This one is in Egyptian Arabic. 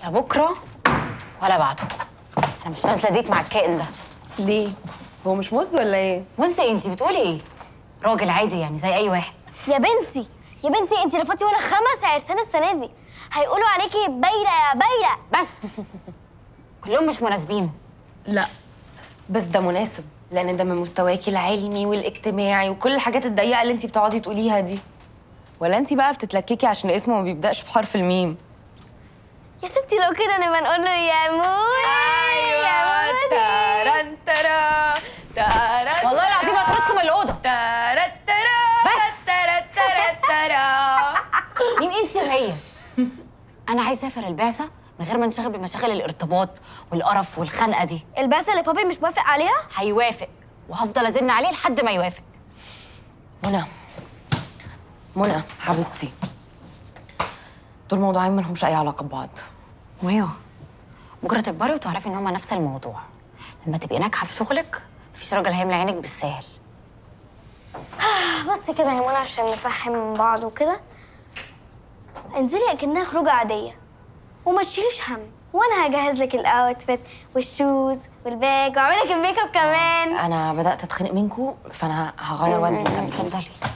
لا بكره ولا بعده انا مش نازله ديت مع الكائن ده ليه هو مش مز ولا ايه وانت انت بتقولي ايه راجل عادي يعني زي اي واحد يا بنتي يا بنتي انت لفتي ولا خمس عرسان السنه دي هيقولوا عليكي بايره يا بايره بس كلهم مش مناسبين لا بس ده مناسب لان ده من مستواكي العلمي والاجتماعي وكل الحاجات الضيقه اللي انت بتقعدي تقوليها دي ولا انت بقى بتتلككي عشان اسمه ما بيبداش بحرف الميم يا ستي لو كده نبقى نقول له يا موي يا موي تارانترا تارانترا والله العظيم هطردكم من الاوضه تارانترا بس. تارانترا مين انت وهي انا عايزه اسافر البعثه من غير ما انشغل بمشاغل الارتباط والقرف والخنقه دي البعثه اللي بابي مش موافق عليها هيوافق وهفضل ازن عليه لحد ما يوافق منى منى حبيبتي دول موضوعين مالهمش اي علاقه ببعض ايوه بكره تكبري وتعرفي ان هما نفس الموضوع لما تبقي ناجحه في شغلك مفيش راجل هيملى عينك بالسهل بس كده يا منى عشان نفهم بعض وكده انزلي اكنها خروجه عاديه وما تشيليش هم وانا هجهز لك الاوتفيت والشوز والباج واعمل لك الميك اب كمان انا بدات اتخنق منكم فانا هغير وانزل نكمل اتفضلي